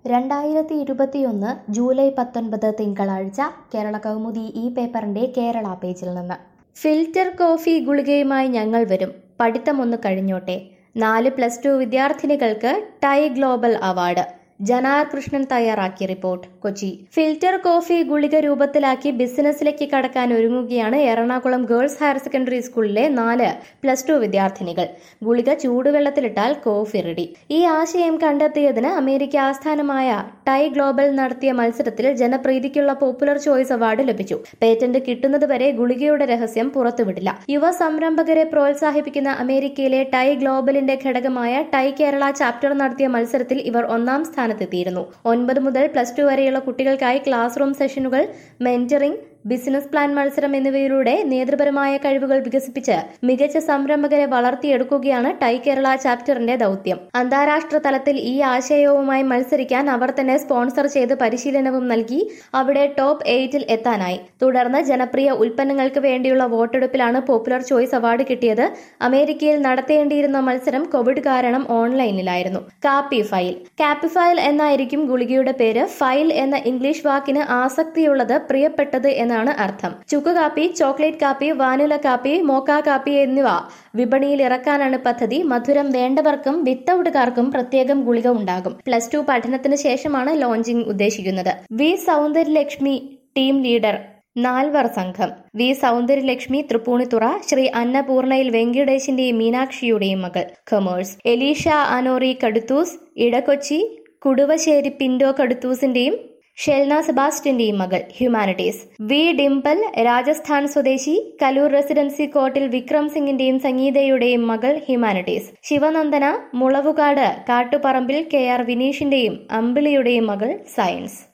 രണ്ടായിരത്തി ഇരുപത്തിയൊന്ന് ജൂലൈ പത്തൊൻപത് തിങ്കളാഴ്ച കേരള കൗമുദി ഈ പേപ്പറിന്റെ കേരള പേജിൽ നിന്ന് ഫിൽറ്റർ കോഫി ഗുളികയുമായി ഞങ്ങൾ വരും പഠിത്തമൊന്ന് കഴിഞ്ഞോട്ടെ നാല് പ്ലസ് ടു വിദ്യാർത്ഥിനികൾക്ക് TiE global award Janar Krishnan തയ്യാറാക്കിയ റിപ്പോർട്ട് കൊച്ചി ഫിൽറ്റർ കോഫി ഗുളിക രൂപത്തിലാക്കി ബിസിനസ്സിലേക്ക് കടക്കാൻ ഒരുങ്ങുകയാണ് എറണാകുളം ഗേൾസ് ഹയർ സെക്കൻഡറി സ്കൂളിലെ നാല് പ്ലസ് ടു വിദ്യാർത്ഥിനികൾ ഗുളിക ചൂടുവെള്ളത്തിലിട്ടാൽ കോഫി റെഡി ഈ ആശയം കണ്ടെത്തിയതിന് അമേരിക്ക ആസ്ഥാനമായ ടൈ ഗ്ലോബൽ നടത്തിയ മത്സരത്തിൽ ജനപ്രീതിക്കുള്ള പോപ്പുലർ ചോയ്സ് അവാർഡ് ലഭിച്ചു പേറ്റന്റ് കിട്ടുന്നതുവരെ ഗുളികയുടെ രഹസ്യം പുറത്തുവിടില്ല യുവ സംരംഭകരെ പ്രോത്സാഹിപ്പിക്കുന്ന അമേരിക്കയിലെ ടൈ ഗ്ലോബലിന്റെ ഘടകമായ ടൈ കേരള ചാപ്റ്റർ നടത്തിയ മത്സരത്തിൽ ഇവർ ഒന്നാം സ്ഥാനത്തെത്തിയിരുന്നു ഒൻപത് മുതൽ പ്ലസ് ടു വരെയുള്ള കുട്ടികൾക്കായി ക്ലാസ് റൂം സെഷനുകൾ മെന്ററിംഗ് ബിസിനസ് പ്ലാൻ മത്സരം എന്നിവയിലൂടെ നേതൃപരമായ കഴിവുകൾ വികസിപ്പിച്ച് മികച്ച സംരംഭകരെ വളർത്തിയെടുക്കുകയാണ് ടൈ കേരള ചാപ്റ്ററിന്റെ ദൗത്യം അന്താരാഷ്ട്ര തലത്തിൽ ഈ ആശയവുമായി മത്സരിക്കാൻ അവർ തന്നെ സ്പോൺസർ ചെയ്ത് പരിശീലനവും നൽകി അവിടെ ടോപ്പ് എയ്റ്റിൽ എത്താനായി തുടർന്ന് ജനപ്രിയ ഉൽപ്പന്നങ്ങൾക്ക് വേണ്ടിയുള്ള വോട്ടെടുപ്പിലാണ് പോപ്പുലർ ചോയ്സ് അവാർഡ് കിട്ടിയത് അമേരിക്കയിൽ നടത്തേണ്ടിയിരുന്ന മത്സരം കോവിഡ് കാരണം ഓൺലൈനിലായിരുന്നു കാപ്പി ഫയൽ കാപ്പി ഫയൽ എന്നായിരിക്കും ഗുളികയുടെ പേര് ഫയൽ എന്ന ഇംഗ്ലീഷ് വാക്കിന് ആസക്തിയുള്ളത് പ്രിയപ്പെട്ടത് എന്നാണ് അർത്ഥം ചുക്ക് കാപ്പി ചോക്ലേറ്റ് കാപ്പി വാനില കാപ്പി മോക്ക കാപ്പി എന്നിവ വിപണിയിൽ ഇറക്കാനാണ് പദ്ധതി മധുരം വേണ്ടവർക്കും വിത്തൗട്ടുകാർക്കും പ്രത്യേകം ഗുളിക ഉണ്ടാകും പ്ലസ് ടു പഠനത്തിന് ശേഷമാണ് ലോഞ്ചിംഗ് ഉദ്ദേശിക്കുന്നത് വി സൗന്ദര്യലക്ഷ്മി ടീം ലീഡർ നാൽവർ സംഘം വി സൗന്ദര്യലക്ഷ്മി തൃപ്പൂണിത്തുറ ശ്രീ അന്നപൂർണയിൽ വെങ്കിടേശിന്റെയും മീനാക്ഷിയുടെയും മകൾ കൊമേഴ്സ് എലീഷ അനോറി കടുത്തൂസ് ഇടക്കൊച്ചി കുടുവശ്ശേരി പിന്റോ കടുത്തൂസിന്റെയും ഷെൽന സെബാസ്റ്റ്യന്റെയും മകൾ ഹ്യൂമാനിറ്റീസ് വി ഡിംപൽ രാജസ്ഥാൻ സ്വദേശി കലൂർ റെസിഡൻസി കോർട്ടിൽ വിക്രം സിംഗിന്റെയും സംഗീതയുടെയും മകൾ humanities Sivanandana Mulavukad Kattuparambil K R വിനീഷിന്റെയും അമ്പിളിയുടെയും മകൾ സയൻസ്